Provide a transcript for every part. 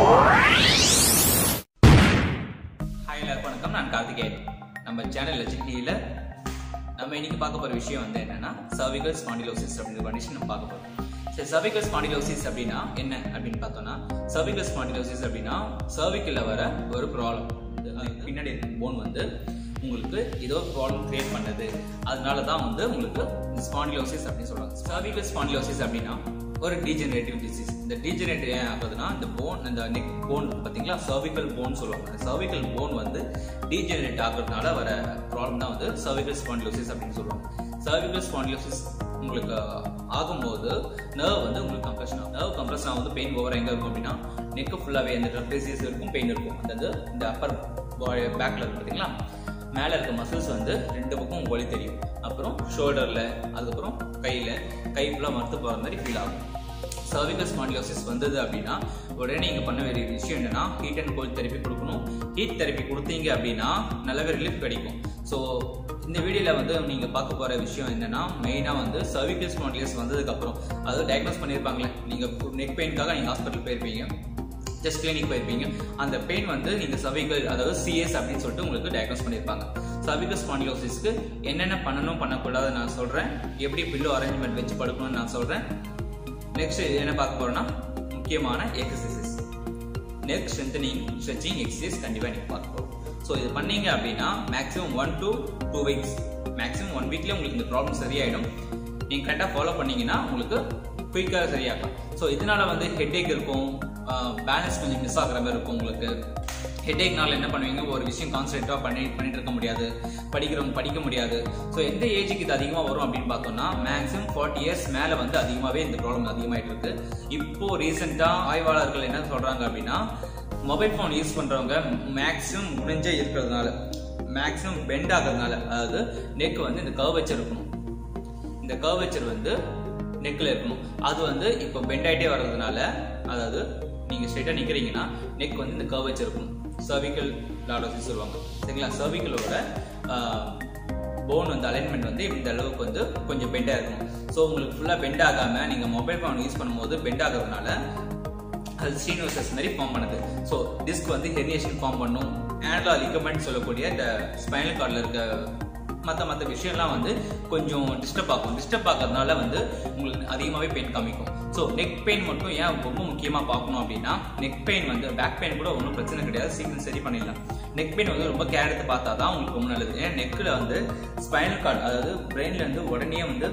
hi எல்லாருக்கும் வணக்கம் நான் கார்த்திகேயன் நம்ம சேனல் ஹெச்டியில் நம்ம இன்னைக்கு பார்க்க போகிற விஷயம் வந்து என்னன்னா சர்விகல் ஸ்பாண்டிலோசிஸ் அப்படிங்கிற கண்டிஷன் நம்ம பார்க்க போகிறோம் சரி சர்விகல் ஸ்பாண்டிலோசிஸ் அப்படின்னா என்ன அப்படின்னு பார்த்தோம்னா சர்விகல் ஸ்பாண்டிலோசிஸ் அப்படின்னா சர்விக்கல்ல வர ஒரு ப்ராப்ளம் பின்னாடி போன் வந்து உங்களுக்கு ஏதோ ப்ராப்ளம் கிரியேட் பண்ணுது அதனால தான் வந்து உங்களுக்கு ஸ்பாண்டிலோசிஸ் அப்படின்னு சொல்றாங்க சர்விகல் ஸ்பாண்டிலோசிஸ் அப்படின்னா ஒரு டீஜெனரேட்டிவ் டிசீஸ் இந்த டீஜெனரேட்டிவ் ஏன் ஆகுதுன்னா இந்த போன் இந்த நெக் போன் பார்த்தீங்களா சர்விக்கல் போன் சொல்லுவாங்க அந்த சர்விக்கல் போன் வந்து டீஜெனரேட் ஆகுறதுனால வர ப்ராப்ளம் தான் வந்து சர்விக்கல் ஸ்பாண்டிலோசிஸ் அப்படின்னு சொல்லுவாங்க சர்விக்கல் ஸ்பாண்டிலோசிஸ் உங்களுக்கு ஆகும்போது நர்வ் வந்து உங்களுக்கு கம்ப்ரெஷன் ஆகும் நர்வ் கம்ப்ரெஷன் ஆகும்போது பெயின் ஓவர் எங்கே இருக்கும் அப்படின்னா நெக்கு ஃபுல்லாகவே அந்த ட்ரெப்பேசியஸ் இருக்கும் பெயின் இருக்கும் அதாவது இந்த அப்பர் பேக்கில் இருக்கும் பார்த்தீங்களா மேலே இருக்க மசில்ஸ் வந்து ரெண்டு பக்கம் வலி தெரியும் அப்புறம் ஷோல்டரில் அதுக்கப்புறம் கையில் கை ஃபுல்லாக மறுத்து போகிற மாதிரி ஃபீல் ஆகும் சர்விக்கல் ஸ்பாண்டிலோசிஸ் வந்தது அப்படின்னா உடனே நீங்கள் பண்ண வேண்டிய விஷயம் என்னன்னா ஹீட் அண்ட் கோல்ட் தெரப்பி கொடுக்கணும் ஹீட் தெரப்பி கொடுத்தீங்க அப்படின்னா நல்லாவே ரிலீஃப் கிடைக்கும் ஸோ இந்த வீடியோவில் வந்து நீங்கள் பார்க்க போகிற விஷயம் என்னன்னா மெயினாக வந்து சர்விக்கல் ஸ்பாண்டிலோஸ் வந்ததுக்கப்புறம் அதாவது டயக்னோஸ் பண்ணியிருப்பாங்களே நீங்கள் நெக் பெயின்காக நீங்கள் ஹாஸ்பிட்டல் போயிருப்பீங்க ஜஸ்ட் கிளினிக் போயிருப்பீங்க அந்த பெயின் வந்து நீங்க சர்விக்கல் அதாவது சிஎஸ் அப்படின்னு சொல்லிட்டு உங்களுக்கு டயக்னோஸ் பண்ணியிருப்பாங்க சர்விக்கல் ஸ்பாண்டிலோசிஸ்க்கு என்னென்ன பண்ணணும் பண்ணக்கூடாது நான் சொல்றேன் எப்படி பில்லோ அரேஞ்ச்மெண்ட் வச்சு படுக்கணும்னு நான் சொல்றேன் நெக்ஸ்ட் என்ன பார்க்க போறோம்னா முக்கியமான exercises neck strengthening stretching exercise கண்டிப்பாக நீங்கள் பார்க்க போகிறோம் ஸோ இது பண்ணீங்க அப்படின்னா maximum one to two weeks maximum one வீக்லேயே உங்களுக்கு இந்த ப்ராப்ளம் சரியாயிடும் நீங்கள் கரெக்டாக ஃபாலோ பண்ணீங்கன்னா உங்களுக்கு குயிக்காக சரியாகலாம் ஸோ இதனால வந்து ஹெட்ஏக் இருக்கும் பேலன்ஸ் கொஞ்சம் மிஸ் ஆகுற மாதிரி இருக்கும் உங்களுக்கு ஹெட்ஏக்னால என்ன பண்ணுவீங்க ஒரு விஷயம் கான்சன்ட்ரேட்டாக பண்ணி பண்ணிட்டு இருக்க முடியாது படிக்கிறவங்க படிக்க முடியாது ஸோ எந்த ஏஜுக்கு இது அதிகமாக வரும் அப்படின்னு பார்த்தோம்னா மேக்ஸிமம் ஃபார்ட்டி இயர்ஸ் மேலே வந்து அதிகமாகவே இந்த ப்ராப்ளம் அதிகமாயிட்டு இருக்கு இப்போ ரீசெண்டாக ஆய்வாளர்கள் என்ன சொல்றாங்க அப்படின்னா மொபைல் ஃபோன் யூஸ் பண்றவங்க மேக்ஸிமம் முடிஞ்சே இருக்கிறதுனால மேக்ஸிமம் பெண்ட் ஆகிறதுனால அதாவது நெக் வந்து இந்த கர்வச்சர் இருக்கணும் இந்த கர்வச்சர் வந்து நெக்கில் இருக்கணும் அது வந்து இப்போ பெண்ட் ஆகிட்டே வர்றதுனால அதாவது நீங்கள் ஸ்ட்ரெயிட்டாக நிற்கிறீங்கன்னா நெக் வந்து இந்த கர்வச்சர் இருக்கணும் சர்விக்கல் லாடோசிஸ் சொல்லுவாங்க சரிங்களா சர்விக்கலோட போன் வந்து அலைன்மெண்ட் வந்து இந்த அளவுக்கு வந்து கொஞ்சம் பெண்டாக இருக்கணும் ஸோ உங்களுக்கு ஃபுல்லாக பெண்ட் ஆகாமல் நீங்கள் மொபைல் ஃபோன் யூஸ் பண்ணும்போது பெண்ட் ஆகிறதுனால அது ஸ்ரீனிவாசஸ் மாதிரி ஃபார்ம் பண்ணுது ஸோ டிஸ்க் வந்து ஹெரினேஷன் ஃபார்ம் பண்ணும் ஆனலா லிகமெண்ட் சொல்லக்கூடிய இந்த ஸ்பைனல் கார்டில் இருக்க மற்ற மற்ற விஷயம்லாம் வந்து கொஞ்சம் டிஸ்டர்ப் ஆகும் டிஸ்டர்ப் ஆகிறதுனால வந்து உங்களுக்கு அதிகமாகவே பெயின் காமிக்கும் ஸோ நெக் பெயின் மட்டும் ஏன் ரொம்ப முக்கியமாக பார்க்கணும் அப்படின்னா நெக் பெயின் வந்து பேக் பெயின் கூட ஒன்றும் பிரச்சனை கிடையாது சீக்கிரம் சரி பண்ணிடலாம் நெக் பெயின் வந்து ரொம்ப கேர் எடுத்து பார்த்தா தான் உங்களுக்கு ரொம்ப நல்லது ஏன்னா நெக்கில் வந்து ஸ்பைனல் கார்டு அதாவது பிரெயின்லேருந்து உடனே வந்து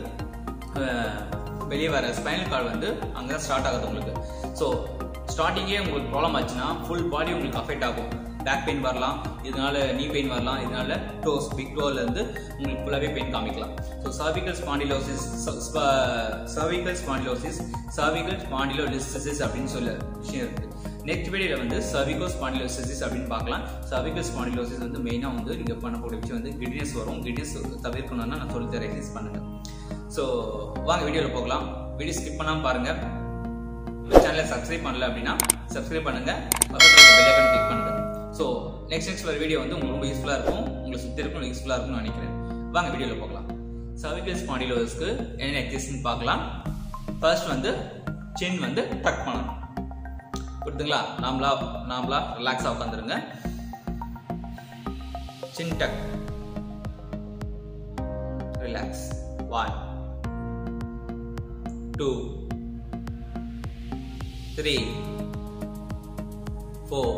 வெளியே வர ஸ்பைனல் கார்டு வந்து அங்கே தான் ஸ்டார்ட் ஆகுது உங்களுக்கு ஸோ ஸ்டார்டிங்கே உங்களுக்கு ப்ராப்ளம் ஆச்சுன்னா ஃபுல் பாடி உங்களுக்கு அஃபெக்ட் ஆகும் பேக் பெயின் வரலாம் இதனால நீ பெயின் வரலாம் இதனால டோஸ் பிக் டோல இருந்து உங்களுக்கு ஃபுல்லாகவே பெயின் காமிக்கலாம் so cervical spondylosis cervical spondylosis cervical spondylolysis அப்படின்னு சொல்ல விஷயம் இருக்கு நெக்ஸ்ட் வீடியோவில் வந்து சர்விகோ ஸ்பாண்டிலோசிஸ் அப்படின்னு பார்க்கலாம் சர்விக்கல் ஸ்பாண்டிலோசிஸ் வந்து மெயினாக வந்து நீங்கள் பண்ணக்கூடிய விஷயம் வந்து கிட்னஸ் வரும் கிட்னஸ் தவிர்க்கணும்னா நான் சொல்லி தர எக்ஸசைஸ் பண்ணுங்க ஸோ வாங்க வீடியோவில் போகலாம் வீடியோ ஸ்கிப் பண்ணாமல் பாருங்கள் நம்ம சேனலை சப்ஸ்கிரைப் பண்ணல அப்படின்னா சப்ஸ்கிரைப் பண்ணுங்க பக்கத்தில் இருக்க பெல் ஐக்கன் கிளிக் பண்ணுங்க ஸோ நெக்ஸ்ட் நெக்ஸ்ட் வர வீடியோ வந்து உங்களுக்கு ரொம்ப யூஸ்ஃபுல்லாக இருக்கும் உங்களுக்கு சுற்றி இருக்கும் யூஸ்ஃபுல்லாக இருக்கும்னு நினைக்கிறேன் வாங்க வீடியோவில் போகலாம் சர்விக்கல் ஸ்பாண்டிலோஸ்க்கு என்ன எக்ஸசைஸ்னு பார்க்கலாம் ஃபர்ஸ்ட் வந்து சின் வந்து டக் பண்ணணும் புரியுதுங்களா நாமளா நாமளா ரிலாக்ஸாக உட்காந்துருங்க chin tuck relax one two three four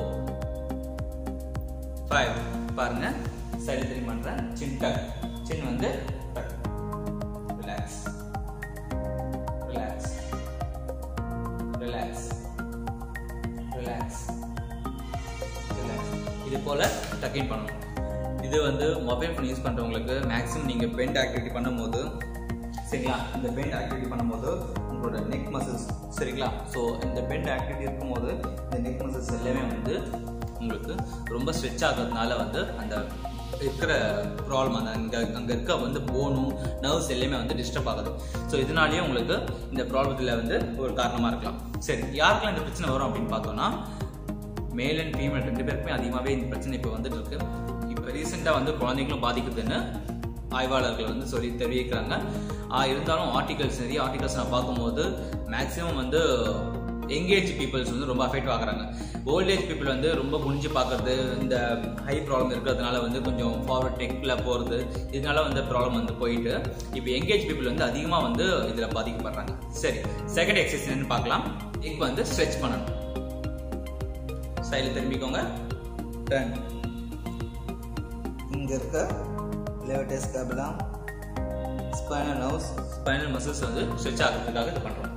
five பாருங்க சைடு த்ரீ பண்றேன் சின் டக் சின் வந்து tuck relax relax relax relax relax இது போல டக்கிங் பண்ணணும் இது வந்து மொபைல் ஃபோன் யூஸ் பண்றவங்களுக்கு மேக்ஸிமம் நீங்க பெண்ட் ஆக்டிவிட்டி பண்ணும்போது சரிங்களா இந்த பெண்ட் ஆக்டிவிட்டி பண்ணும்போது உங்களோட நெக் மசில்ஸ் சரிங்களா ஸோ இந்த பெண்ட் ஆக்டிவிட்டி இருக்கும்போது இந்த நெக் மசில்ஸ் எல்லாமே வந்து உங்களுக்கு ரொம்ப ஸ்ட்ரெச் ஆகிறதுனால வந்து அந்த இருக்கிற ப்ராப்ளம் அந்த அங்கே அங்கே இருக்க வந்து போனும் நர்வ்ஸ் எல்லாமே வந்து டிஸ்டர்ப் ஆகுது ஸோ இதனாலேயே உங்களுக்கு இந்த ப்ராப்ளத்தில் வந்து ஒரு காரணமாக இருக்கலாம் சரி யாருக்கெல்லாம் இந்த பிரச்சனை வரும் அப்படின்னு பார்த்தோம்னா மேல் அண்ட் ஃபீமேல் ரெண்டு பேருக்குமே அதிகமாகவே இந்த பிரச்சனை இப்போ வந்துட்டு இருக்கு இப்போ ரீசெண்டாக வந்து குழந்தைங்களும் பாதிக்குதுன்னு ஆய்வாளர்கள் வந்து சொல்லி தெரிவிக்கிறாங்க ஆஹ் இருந்தாலும் ஆர்டிகல்ஸ் நிறைய ஆர்டிகல்ஸ் நான் பார்க்கும்போது மேக்ஸிமம் வந்து எங்கேஜ் பீப்புள்ஸ் வந்து ரொம்ப அஃபெக்ட் ஆகுறாங்க ஓல்ட் ஏஜ் பீப்புள் வந்து ரொம்ப குனிஞ்சு பார்க்கறது இந்த ஹை ப்ராப்ளம் இருக்கிறதுனால வந்து கொஞ்சம் ஃபார்வர்ட் டெக்கில் போகிறது இதனால வந்து ப்ராப்ளம் வந்து போயிட்டு இப்போ எங்கேஜ் பீப்புள் வந்து அதிகமாக வந்து இதில் பாதிக்கப்படுறாங்க சரி செகண்ட் எக்ஸசைஸ் என்னன்னு பார்க்கலாம் இப்போ வந்து ஸ்ட்ரெச் பண்ணணும் சைடில் திரும்பிக்கோங்க டர்ன் இங்கே இருக்க levator scapulae spinal nerves spinal muscles வந்து ஸ்ட்ரெச் ஆகிறதுக்காக இது பண்ணுறோம்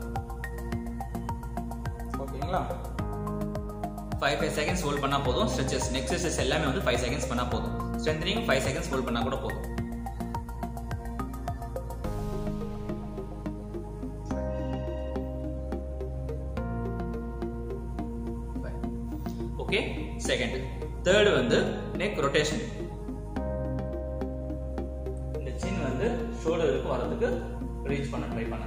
ஓகேங்களா ஃபைவ் ஃபைவ் செகண்ட்ஸ் ஹோல்ட் பண்ணால் போதும் ஸ்ட்ரெச்சஸ் நெக்ஸ்ட் எக்ஸசைஸ் எல்லாமே வந்து ஃபைவ் செகண்ட்ஸ் பண்ணால் போதும் ஸ்ட்ரென்த்னிங் ஃபைவ் செகண்ட்ஸ் ஹோல்ட் பண்ணால் கூட போதும் ஓகே செகண்ட் தேர்டு வந்து நெக் ரொட்டேஷன் இந்த சின் வந்து ஷோல்டருக்கு வரதுக்கு ரீச் பண்ண ட்ரை பண்ண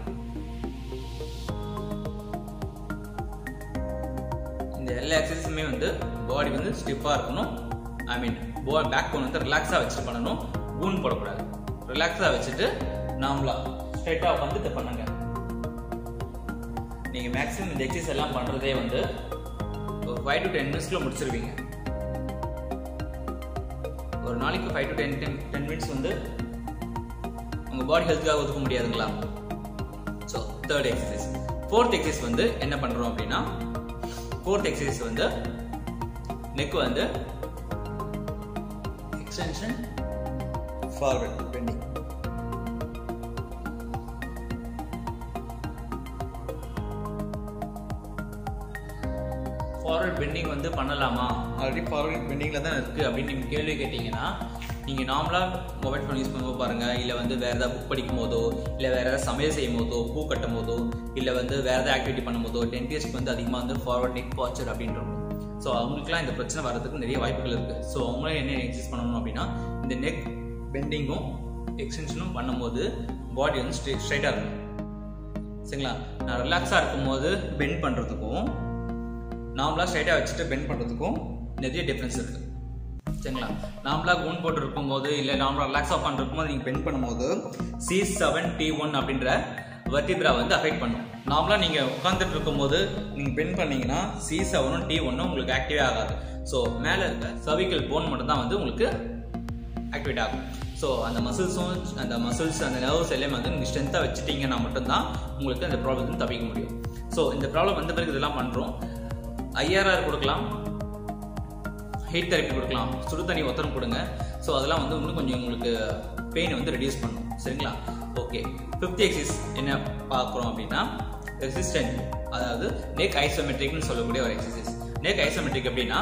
இந்த எல்லா எக்ஸசைஸுமே வந்து பாடி வந்து ஸ்டிஃபாக இருக்கணும் ஐ மீன் போ பேக் போன் வந்து ரிலாக்ஸாக வச்சுட்டு பண்ணணும் ஊன் போடக்கூடாது ரிலாக்ஸாக வச்சுட்டு நார்மலா ஸ்ட்ரைட்டாக உட்காந்து இதை பண்ணுங்க நீங்கள் மேக்ஸிமம் இந்த எக்ஸசைஸ் எல்லாம் பண்ணுறதே வந்து ஒரு ஃபைவ் டு டென் மினிட்ஸ்க்குள்ள முடிச்சிருவீங்க ஒரு நாளைக்கு five to ten ten ten minutes வந்து உங்கள் பாடி ஹெல்த்துக்காக ஒதுக்க முடியாதுங்களா so third exercise fourth exercise வந்து என்ன பண்ணுறோம் அப்படின்னா ஃபோர்த் எக்ஸசைஸ் வந்து நெக் வந்து extension forward bending forward bending வந்து பண்ணலாமா ஆல்ரெடி ஃபார்வர்ட் பெண்டிங்கில் தான் இருக்குது அப்படின்னு நீங்கள் கேள்வி கேட்டிங்கன்னா நீங்கள் நார்மலாக மொபைல் ஃபோன் யூஸ் பண்ணும்போது பாருங்கள் இல்லை வந்து வேறு ஏதாவது புக் படிக்கும் போதோ இல்லை வேறு ஏதாவது சமையல் செய்யும் போதோ பூ கட்டும் போதோ இல்லை வந்து வேறு ஏதாவது ஆக்டிவிட்டி பண்ணும் போதோ டென்டிஸ்ட்க்கு வந்து அதிகமாக வந்து ஃபார்வர்ட் நெக் பாச்சர் அப்படின்றோம் ஸோ அவங்களுக்குலாம் இந்த பிரச்சனை வரதுக்கு நிறைய வாய்ப்புகள் இருக்குது ஸோ அவங்களும் என்ன எக்ஸசைஸ் பண்ணணும் அப்படின்னா இந்த நெக் பெண்டிங்கும் எக்ஸ்டென்ஷனும் பண்ணும்போது பாடி வந்து ஸ்ட்ரெ ஸ்ட்ரைட்டாக இருக்கணும் சரிங்களா நான் ரிலாக்ஸாக இருக்கும்போது பெண்ட் பண்ணுறதுக்கும் நார்மலாக ஸ்ட்ரைட்டாக வச்சுட்டு பெண்ட் பண்ணுறதுக்கும் நிறைய டிஃப்ரென்ஸ் இருக்குது சரிங்களா நார்மலாக கூன் போட்டு இருக்கும்போது இல்லை நார்மலாக ரிலாக்ஸாக பண்ணிருக்கும் போது நீங்கள் பெண்ட் பண்ணும்போது சி செவன் டி ஒன் அப்படின்ற வெர்டிப்ரா வந்து அஃபெக்ட் பண்ணும் நார்மலாக நீங்கள் உட்காந்துட்டு இருக்கும்போது நீங்கள் பெண்ட் பண்ணீங்கன்னா சி செவனும் டி ஒன்னும் உங்களுக்கு ஆக்டிவே ஆகாது ஸோ மேலே இருக்க சர்விக்கல் போன் மட்டும் தான் வந்து உங்களுக்கு ஆக்டிவேட் ஆகும் ஸோ அந்த மசில்ஸும் அந்த மசில்ஸ் அந்த நர்வ்ஸ் எல்லாமே வந்து நீங்கள் ஸ்ட்ரென்த்தாக வச்சுட்டீங்கன்னா மட்டும்தான் உங்களுக்கு அந்த ப்ராப்ளம் வந்து தப்பிக்க முடியும் ஸோ இந்த ப்ராப்ளம் வந்த பிறகு இதெல்லாம் பண்ணுறோம் ஐஆர்ஆர் கொடுக்கலாம் ஹீட் தெரப்பி கொடுக்கலாம் சுடு தண்ணி ஒத்தரம் கொடுங்க ஸோ அதெல்லாம் வந்து இன்னும் கொஞ்சம் உங்களுக்கு பெயின் வந்து ரெடியூஸ் பண்ணும் சரிங்களா ஓகே ஃபிஃப்த் எக்ஸசைஸ் என்ன பார்க்குறோம் அப்படின்னா ரெசிஸ்டன்ட் அதாவது நெக் ஐசோமெட்ரிக்னு சொல்லக்கூடிய ஒரு எக்ஸசைஸ் நெக் ஐசோமெட்ரிக் அப்படின்னா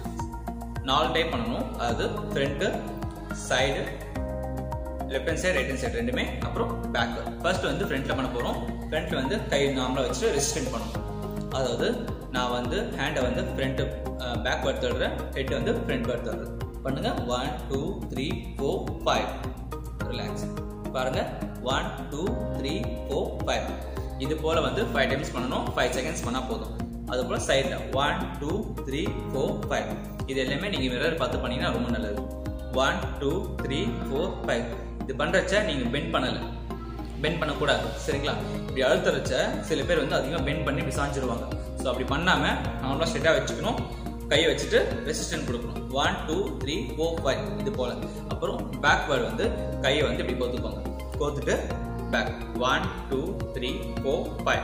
நாலு டைப் பண்ணணும் அதாவது front side left hand side right hand side ரெண்டுமே அப்புறம் பேக் ஃபர்ஸ்ட் வந்து ஃப்ரண்ட்ல பண்ண போகிறோம் ஃப்ரண்ட்ல வந்து கை நார்மலாக வச்சுட்டு ரெசிஸ்டன்ட் பண்ணணும் அதாவது நான் வந்து ஹேண்டை வந்து ஃப்ரண்ட் பேக் பேர்த் தடுறேன் ஹெட் வந்து ஃப்ரண்ட் பேர்த் தடுறேன் பண்ணுங்க one two three four five relax பாருங்க one two three four five இது போல வந்து ஃபைவ் டைம்ஸ் பண்ணணும் ஃபைவ் செகண்ட்ஸ் பண்ணால் போதும் அது போல் சைடில் one two three four five இது எல்லாமே நீங்கள் மிரர் பார்த்து பண்ணீங்கன்னா ரொம்ப நல்லது one two three four five இது பண்ணுறச்ச நீங்கள் பெண்ட் பண்ணலை பெண்ட் பண்ணக்கூடாது சரிங்களா இப்படி அழுத்தறச்ச சில பேர் வந்து அதிகமாக பெண்ட் பண்ணி இப்படி சாஞ்சிருவாங்க ஸோ அப்படி பண்ணாமல் நார்மலாக ஸ்ட்ரெட்டாக வச்சுக்கணும் கையை வச்சுட்டு ரெசிஸ்டன்ட் கொடுக்கணும் one two three four five இது போல் அப்புறம் பேக்வேர்டு வந்து கையை வந்து இப்படி கோத்துக்கோங்க கோத்துட்டு back one two three four five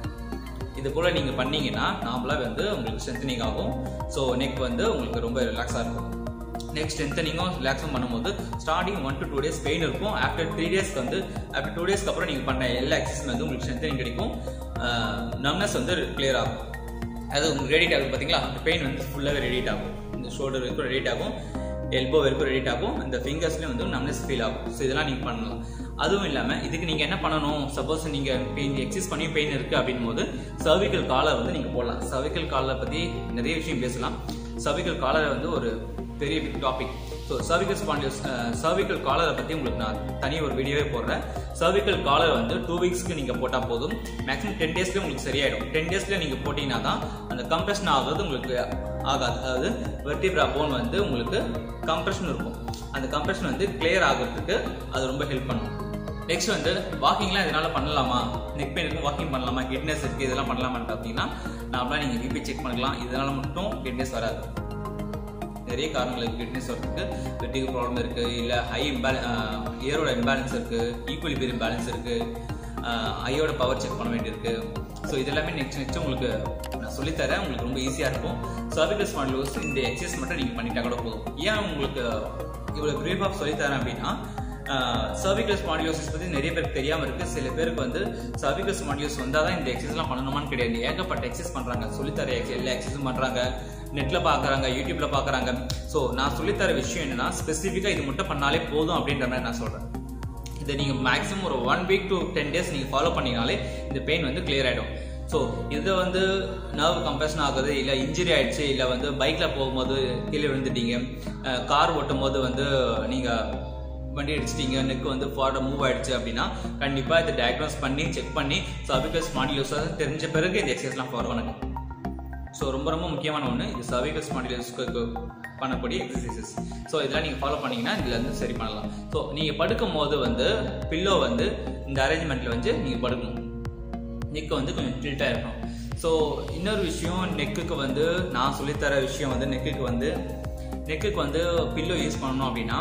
இது போல் நீங்கள் பண்ணீங்கன்னா நார்மலாக வந்து உங்களுக்கு ஸ்ட்ரென்தனிங் ஆகும் ஸோ நெக் வந்து உங்களுக்கு ரொம்ப ரிலாக்ஸாக இருக்கும் நெக்ஸ்ட் ஸ்ட்ரென்தனிங்கும் ரிலாக்ஸும் பண்ணும்போது starting one to two days pain இருக்கும் ஆஃப்டர் த்ரீ டேஸ்க்கு வந்து ஆஃப்டர் டூ டேஸ்க்கு அப்புறம் நீங்கள் பண்ண எல்லா எக்ஸசைஸ் வந்து உங்களுக்கு ஸ்ட்ரென்தனிங் கிடைக்கும் நம்னஸ் வந்து கிளியர் ஆகும் அது உங்களுக்கு ரெடிட் ஆகும் பார்த்தீங்களா அந்த பெயின் வந்து ஃபுல்லாகவே ரெடிட் ஆகும் இந்த ஷோல்டர் வரைக்கும் ரெடிட் ஆகும் எல்போ வரைக்கும் ரெடிட் ஆகும் இந்த ஃபிங்கர்ஸ்லேயும் வந்து நம்னஸ் ஃபீல் ஆகும் ஸோ இதெல்லாம் நீங்கள் பண்ணலாம் அதுவும் இல்லாமல் இதுக்கு நீங்கள் என்ன பண்ணணும் சப்போஸ் நீங்கள் பெயின் எக்ஸசைஸ் பண்ணி பெயின் இருக்குது அப்படின் போது சர்விக்கல் காலர் வந்து நீங்கள் போடலாம் சர்விக்கல் காலரை பற்றி நிறைய விஷயம் பேசலாம் சர்விக்கல் காலரை வந்து ஒரு பெரிய big topic so cervical spondylosis cervical காலரை பற்றி உங்களுக்கு நான் தனி ஒரு வீடியோவே போடுறேன் சர்விக்கல் காலர் வந்து டூ வீக்ஸ்க்கு நீங்கள் போட்டால் போதும் மேக்ஸிமம் டென் டேஸ்லேயே உங்களுக்கு சரியாயிடும் டென் டேஸ்லேயே நீங்கள் போட்டிங்கன்னா தான் அந்த கம்ப்ரெஷன் ஆகிறது உங்களுக்கு ஆகாது அதாவது வெர்டிப்ரா போன் வந்து உங்களுக்கு கம்ப்ரெஷன் இருக்கும் அந்த கம்ப்ரெஷன் வந்து கிளியர் ஆகிறதுக்கு அது ரொம்ப ஹெல்ப் பண்ணும் நெக்ஸ்ட் வந்து வாக்கிங்லாம் இதனால பண்ணலாமா நெக் பெயின் இருக்கும் வாக்கிங் பண்ணலாமா கிட்னஸ் இருக்கு இதெல்லாம் பண்ணலாமான்னு பார்த்தீங்கன்னா நார்மலாக நீங்கள் பிபி செக் பண்ணிக்கலாம் இதனால மட்டும் கிட்னஸ் வராது நிறைய காரணங்கள் இருக்குது கிட்னஸ் வரதுக்கு வெட்டிங் ப்ராப்ளம் இருக்குது இல்லை ஹை இம்பேல இயரோட இம்பேலன்ஸ் இருக்குது ஈக்குவலி பேர் இம்பேலன்ஸ் இருக்குது ஐயோட பவர் செக் பண்ண வேண்டியிருக்கு ஸோ இதெல்லாமே நெக்ஸ்ட் நெக்ஸ்ட் உங்களுக்கு நான் சொல்லித்தரேன் உங்களுக்கு ரொம்ப ஈஸியாக இருக்கும் சர்விகல் ஸ்மாண்டலோஸ் இந்த எக்ஸசைஸ் மட்டும் நீங்கள் பண்ணிட்டா கூட போதும் ஏன் உங்களுக்கு இவ்வளோ பிரீஃப் ஆஃப் சொல்லித்தரேன் அப்படின்னா சர்விகல் ஸ்பாண்டியோசிஸ் பற்றி நிறைய பேருக்கு தெரியாமல் இருக்குது சில பேருக்கு வந்து சர்விகல் ஸ்பாண்டியோஸ் வந்தால் தான் இந்த எக்ஸசைஸ்லாம் பண்ணணுமான்னு கிடையாது ஏகப்பட்ட எக்ஸசைஸ் பண்ணுறாங்க சொல்லித்தர எக்ஸ எல்லா எக்ஸசைஸும் பண்ணுறாங்க நெட்டில் பார்க்குறாங்க யூடியூப்பில் பார்க்குறாங்க ஸோ நான் சொல்லித்தர விஷயம் என்னன்னா ஸ்பெசிஃபிக்காக இது மட்டும் பண்ணாலே போதும் அப்படின்ற மாதிரி நான் சொல்கிறேன் இதை நீங்கள் மேக்ஸிமம் ஒரு one week to ten days நீங்கள் ஃபாலோ பண்ணிங்கனாலே இந்த பெயின் வந்து கிளியர் ஆகிடும் ஸோ இது வந்து நர்வ் கம்ப்ரெஷன் ஆகுது இல்லை இன்ஜுரி ஆயிடுச்சு இல்லை வந்து பைக்கில் போகும்போது கீழே விழுந்துட்டீங்க கார் ஓட்டும் போது வந்து நீங்கள் வண்டி அடிச்சிட்டீங்க நெக் வந்து ஃபார்வர்ட் மூவ் ஆயிடுச்சு அப்படின்னா கண்டிப்பாக இதை டயக்னோஸ் பண்ணி செக் பண்ணி சர்விகல் ஸ்மாண்டிலோஸாக தெரிஞ்ச பிறகு இந்த எக்ஸசைஸ்லாம் ஃபாலோ பண்ணுங்க ஸோ ரொம்ப ரொம்ப முக்கியமான ஒன்று இது சர்விகல் ஸ்மாண்டிலோஸ்க்கு பண்ணக்கூடிய எக்ஸசைசஸ் ஸோ இதெல்லாம் நீங்கள் ஃபாலோ பண்ணீங்கன்னா இதில் வந்து சரி பண்ணலாம் ஸோ நீங்கள் படுக்கும் போது வந்து பில்லோ வந்து இந்த அரேஞ்ச்மெண்ட்டில் வந்து நீங்கள் படுக்கணும் நெக் வந்து கொஞ்சம் டில்ட்டாக இருக்கணும் ஸோ இன்னொரு விஷயம் நெக்குக்கு வந்து நான் சொல்லித்தர விஷயம் வந்து நெக்குக்கு வந்து நெக்குக்கு வந்து பில்லோ யூஸ் பண்ணணும் அப்படின்னா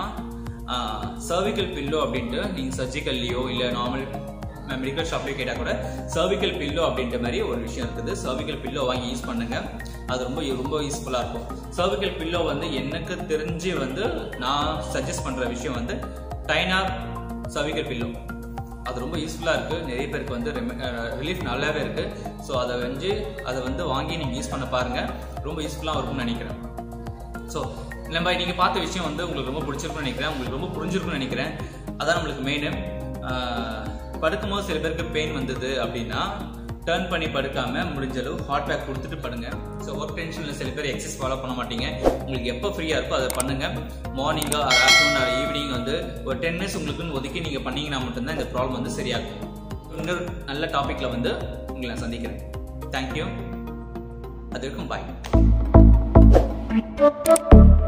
சர்விக்கல் பில்லோ அப்படின்ட்டு நீங்கள் சர்ஜிக்கல்லையோ இல்லை நார்மல் மெடிக்கல் ஷாப்லேயே கேட்டால் கூட சர்விக்கல் பில்லோ அப்படின்ற மாதிரி ஒரு விஷயம் இருக்குது சர்விக்கல் பில்லோ வாங்கி யூஸ் பண்ணுங்க அது ரொம்ப ரொம்ப யூஸ்ஃபுல்லாக இருக்கும் சர்விக்கல் பில்லோ வந்து எனக்கு தெரிஞ்சு வந்து நான் சஜஸ்ட் பண்ணுற விஷயம் வந்து டைனார் சர்விக்கல் பில்லோ அது ரொம்ப யூஸ்ஃபுல்லாக இருக்குது நிறைய பேருக்கு வந்து ரிலீஃப் நல்லாவே இருக்குது ஸோ அதை வந்து அதை வந்து வாங்கி நீங்கள் யூஸ் பண்ண பாருங்கள் ரொம்ப யூஸ்ஃபுல்லாக இருக்கும்னு நினைக்கிறேன் ஸோ நம்ம நீங்கள் பார்த்த விஷயம் வந்து உங்களுக்கு ரொம்ப பிடிச்சிருக்குன்னு நினைக்கிறேன் உங்களுக்கு ரொம்ப புரிஞ்சிருக்குன்னு நினைக்கிறேன் அதான் நம்மளுக்கு மெயின் படுக்கும்போது சில பேருக்கு பெயின் வந்தது அப்படின்னா டர்ன் பண்ணி படுக்காம முடிஞ்ச அளவு ஹாட் பேக் கொடுத்துட்டு படுங்க ஸோ ஒர்க் டென்ஷனில் சில பேர் எக்ஸசைஸ் ஃபாலோ பண்ண மாட்டீங்க உங்களுக்கு எப்போ ஃப்ரீயாக இருக்கோ அதை பண்ணுங்க மார்னிங்கோ ஆர் ஆஃப்டர்நூன் ஆர் ஈவினிங் வந்து ஒரு டென் மினிட்ஸ் உங்களுக்குன்னு ஒதுக்கி நீங்கள் பண்ணீங்கன்னா மட்டும்தான் இந்த ப்ராப்ளம் வந்து சரியாகும் இன்னொரு நல்ல டாப்பிக்கில் வந்து உங்களை நான் சந்திக்கிறேன் தேங்க்யூ அது வரைக்கும் பாய்